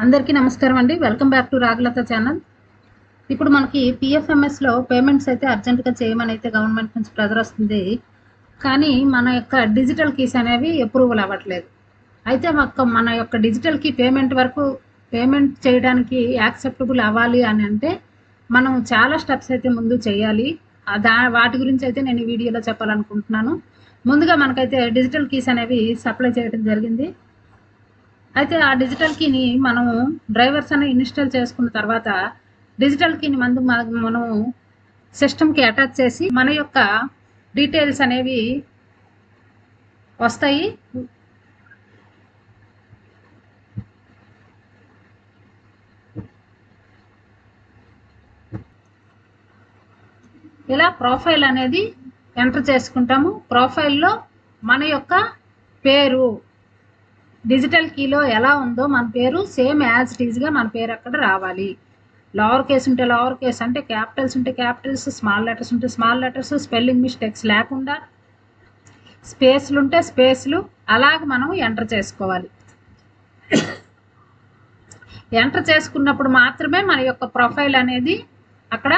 అందరికీ నమస్కారం అండి welcome back to Ragalatha channel ఇప్పుడు మనకి పిఎఫ్ఎంఎస్లో పేమెంట్స్ అయితే అర్జెంటుగా చేయమని అయితే గవర్నమెంట్ నుంచి ప్రెజర్ వస్తుంది కానీ మన యొక్క డిజిటల్ కీస్ అనేవి అప్రూవల్ అవ్వట్లేదు అయితే మాకు మన యొక్క డిజిటల్ కీ పేమెంట్ వరకు పేమెంట్ చేయడానికి యాక్సెప్టబుల్ అవ్వాలి అని అంటే మనం చాలా స్టెప్స్ అయితే ముందు చేయాలి ఆ దా వాటి గురించి అయితే నేను ఈ వీడియోలో చెప్పాలనుకుంటున్నాను ముందుగా మనకైతే డిజిటల్ కీస్ అనేవి సప్లై చేయడం జరిగింది అయితే ఆ డిజిటల్ కీని మనము డ్రైవర్స్ అని ఇన్స్టాల్ చేసుకున్న తర్వాత డిజిటల్ కీని మందు మనము సిస్టమ్కి అటాచ్ చేసి మన యొక్క డీటెయిల్స్ అనేవి వస్తాయి ఇలా ప్రొఫైల్ అనేది ఎంటర్ చేసుకుంటాము ప్రొఫైల్లో మన యొక్క పేరు డిజిటల్ కీలో ఎలా ఉందో మన పేరు సేమ్ యాజ్ ఇట్ ఈజ్గా మన పేరు అక్కడ రావాలి లోవర్ కేస్ ఉంటే లోవర్ కేస్ అంటే క్యాపిటల్స్ ఉంటే క్యాపిటల్స్ స్మాల్ లెటర్స్ ఉంటే స్మాల్ లెటర్స్ స్పెల్లింగ్ మిస్టేక్స్ లేకుండా స్పేస్లు ఉంటే స్పేస్లు అలాగ మనం ఎంటర్ చేసుకోవాలి ఎంటర్ చేసుకున్నప్పుడు మాత్రమే మన యొక్క ప్రొఫైల్ అనేది అక్కడ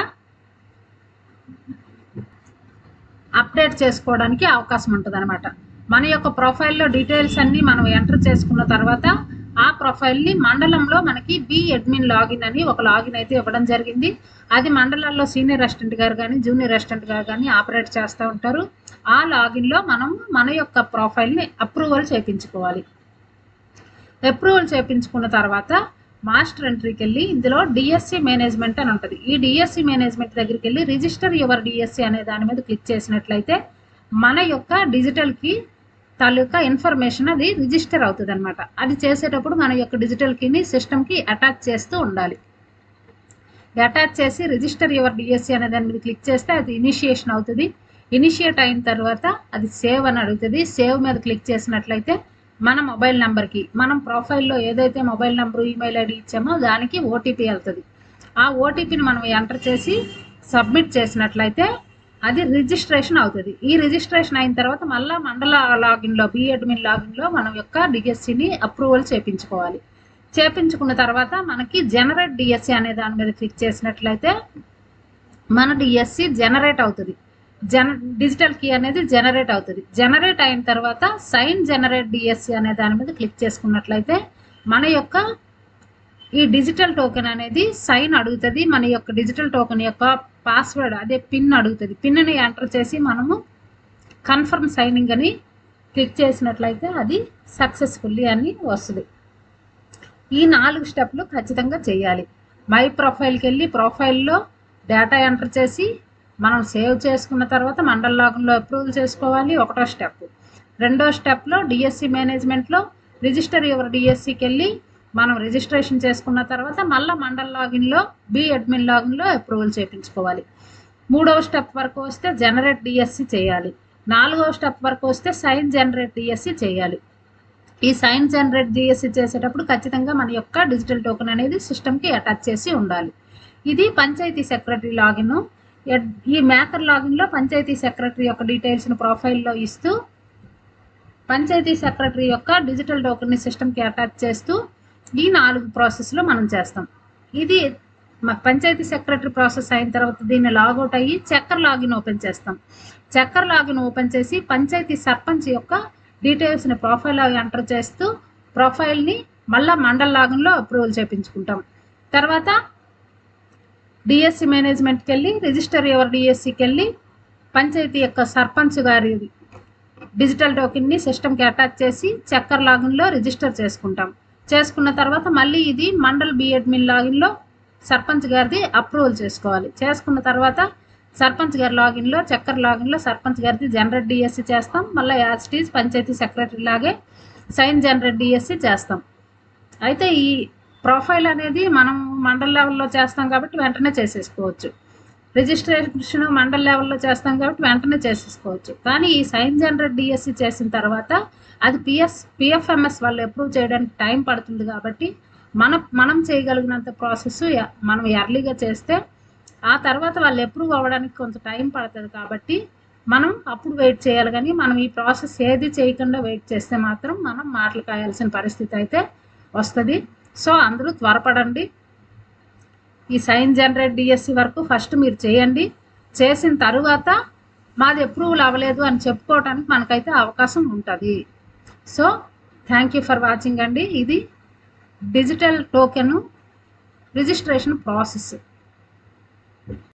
అప్డేట్ చేసుకోవడానికి అవకాశం ఉంటుంది అనమాట మన యొక్క ప్రొఫైల్లో డీటెయిల్స్ అన్ని మనం ఎంటర్ చేసుకున్న తర్వాత ఆ ప్రొఫైల్ని మండలంలో మనకి బి అడ్మిన్ లాగిన్ అని ఒక లాగిన్ అయితే ఇవ్వడం జరిగింది అది మండలాల్లో సీనియర్ రెస్టారెంట్ గారు కానీ జూనియర్ రెస్టారెంట్ గారు కానీ ఆపరేట్ చేస్తూ ఉంటారు ఆ లాగిన్లో మనం మన యొక్క ప్రొఫైల్ని అప్రూవల్ చేయించుకోవాలి అప్రూవల్ చేయించుకున్న తర్వాత మాస్టర్ ఎంట్రీకి వెళ్ళి ఇందులో డిఎస్సి మేనేజ్మెంట్ అని ఉంటుంది ఈ డిఎస్సి మేనేజ్మెంట్ దగ్గరికి వెళ్ళి రిజిస్టర్ యువర్ డిఎస్సి అనే దాని మీద క్లిక్ చేసినట్లయితే మన యొక్క డిజిటల్కి తాలూకా ఇన్ఫర్మేషన్ అది రిజిస్టర్ అవుతుంది అనమాట అది చేసేటప్పుడు మన యొక్క డిజిటల్ కీని సిస్టమ్కి అటాచ్ చేస్తూ ఉండాలి అటాచ్ చేసి రిజిస్టర్ యువర్ డిఎస్సి అనే దాని మీద క్లిక్ చేస్తే అది ఇనిషియేషన్ అవుతుంది ఇనిషియేట్ అయిన తర్వాత అది సేవ్ అని అడుగుతుంది సేవ్ మీద క్లిక్ చేసినట్లయితే మన మొబైల్ నెంబర్కి మనం ప్రొఫైల్లో ఏదైతే మొబైల్ నెంబర్ ఈమెయిల్ ఐడి ఇచ్చామో దానికి ఓటీపీ వెళ్తుంది ఆ ఓటీపీని మనం ఎంటర్ చేసి సబ్మిట్ చేసినట్లయితే అది రిజిస్ట్రేషన్ అవుతుంది ఈ రిజిస్ట్రేషన్ అయిన తర్వాత మళ్ళీ మండల లాగిన్లో బి అడ్మిన్ లాగిన్లో మనం యొక్క డిఎస్సిని అప్రూవల్ చేపించుకోవాలి చేపించుకున్న తర్వాత మనకి జనరేట్ డిఎస్సి అనే దాని మీద క్లిక్ చేసినట్లయితే మన డిఎస్సి జనరేట్ అవుతుంది జన డిజిటల్ కీ అనేది జనరేట్ అవుతుంది జనరేట్ అయిన తర్వాత సైన్ జనరేట్ డిఎస్సి అనే దాని మీద క్లిక్ చేసుకున్నట్లయితే మన యొక్క ఈ డిజిటల్ టోకెన్ అనేది సైన్ అడుగుతుంది మన యొక్క డిజిటల్ టోకెన్ యొక్క పాస్వర్డ్ అదే పిన్ అడుగుతుంది పిన్ని ఎంటర్ చేసి మనము కన్ఫర్మ్ సైనింగ్ అని క్లిక్ చేసినట్లయితే అది సక్సెస్ఫుల్లీ అని వస్తుంది ఈ నాలుగు స్టెప్లు ఖచ్చితంగా చేయాలి మై ప్రొఫైల్కి వెళ్ళి ప్రొఫైల్లో డేటా ఎంటర్ చేసి మనం సేవ్ చేసుకున్న తర్వాత మండల్ లాగంలో అప్రూవల్ చేసుకోవాలి ఒకటో స్టెప్ రెండో స్టెప్లో డిఎస్సి మేనేజ్మెంట్లో రిజిస్టర్ యువర్ డిఎస్సికి వెళ్ళి మనం రిజిస్ట్రేషన్ చేసుకున్న తర్వాత మళ్ళీ మండల్ లాగిన్లో బి అడ్మిన్ లాగిన్లో అప్రూవల్ చేయించుకోవాలి మూడవ స్టెప్ వరకు వస్తే జనరేట్ డిఎస్సి చేయాలి నాలుగవ స్టెప్ వరకు వస్తే సైన్ జనరేట్ డిఎస్సి చేయాలి ఈ సైన్ జనరేట్ డిఎస్సి చేసేటప్పుడు ఖచ్చితంగా మన యొక్క డిజిటల్ టోకెన్ అనేది సిస్టమ్కి అటాచ్ చేసి ఉండాలి ఇది పంచాయతీ సెక్రటరీ లాగిన్ ఈ మేకర్ లాగిన్లో పంచాయతీ సెక్రటరీ యొక్క డీటెయిల్స్ని ప్రొఫైల్లో ఇస్తూ పంచాయతీ సెక్రటరీ యొక్క డిజిటల్ టోకెన్ని సిస్టమ్కి అటాచ్ చేస్తూ ఈ నాలుగు ప్రాసెస్లో మనం చేస్తాం ఇది పంచాయతీ సెక్రటరీ ప్రాసెస్ అయిన తర్వాత దీన్ని లాగౌట్ అయ్యి చక్కర్ లాగిన్ ఓపెన్ చేస్తాం చక్కర్ లాగిన్ ఓపెన్ చేసి పంచాయతీ సర్పంచ్ యొక్క డీటెయిల్స్ని ప్రొఫైల్లో ఎంటర్ చేస్తూ ప్రొఫైల్ని మళ్ళీ మండల్ లాగిన్లో అప్రూవల్ చేయించుకుంటాం తర్వాత డిఎస్సి మేనేజ్మెంట్కి వెళ్ళి రిజిస్టర్ యువర్ డిఎస్సికి వెళ్ళి పంచాయతీ యొక్క సర్పంచ్ గారి డిజిటల్ టోకెన్ని సిస్టమ్కి అటాచ్ చేసి చక్కర్ లాగిన్లో రిజిస్టర్ చేసుకుంటాం చేసుకున్న తర్వాత మళ్ళీ ఇది మండల్ బి అడ్మిన్ లాగిన్లో సర్పంచ్ గారిది అప్రూవల్ చేసుకోవాలి చేసుకున్న తర్వాత సర్పంచ్ గారి లాగిన్లో చక్కర్ లాగిన్లో సర్పంచ్ గారిది జనరేట్ డిఎస్సి చేస్తాం మళ్ళీ యాస్టీజ్ పంచాయతీ సెక్రటరీ లాగే సైన్ జనరేట్ డిఎస్సి చేస్తాం అయితే ఈ ప్రొఫైల్ అనేది మనం మండల్ లెవెల్లో చేస్తాం కాబట్టి వెంటనే చేసేసుకోవచ్చు రిజిస్ట్రేషన్ మండల్ లెవెల్లో చేస్తాం కాబట్టి వెంటనే చేసేసుకోవచ్చు కానీ ఈ సైన్ జనరేట్ డిఎస్సి చేసిన తర్వాత అది పిఎస్ పిఎఫ్ఎంఎస్ వాళ్ళు అప్రూవ్ చేయడానికి టైం పడుతుంది కాబట్టి మన మనం చేయగలిగినంత ప్రాసెస్ మనం ఎర్లీగా చేస్తే ఆ తర్వాత వాళ్ళు అప్రూవ్ అవ్వడానికి కొంత టైం పడుతుంది కాబట్టి మనం అప్పుడు వెయిట్ చేయాలి కానీ మనం ఈ ప్రాసెస్ ఏది చేయకుండా వెయిట్ చేస్తే మాత్రం మనం మాటలు కాయాల్సిన పరిస్థితి అయితే వస్తుంది సో అందరూ త్వరపడండి ఈ సైన్ జనరేట్ డిఎస్సి వరకు ఫస్ట్ మీరు చేయండి చేసిన తరువాత మాది అప్రూవల్ అవ్వలేదు అని చెప్పుకోవడానికి మనకైతే అవకాశం ఉంటుంది so thank you for watching అండి ఇది డిజిటల్ టోకెన్ రిజిస్ట్రేషన్ ప్రాసెస్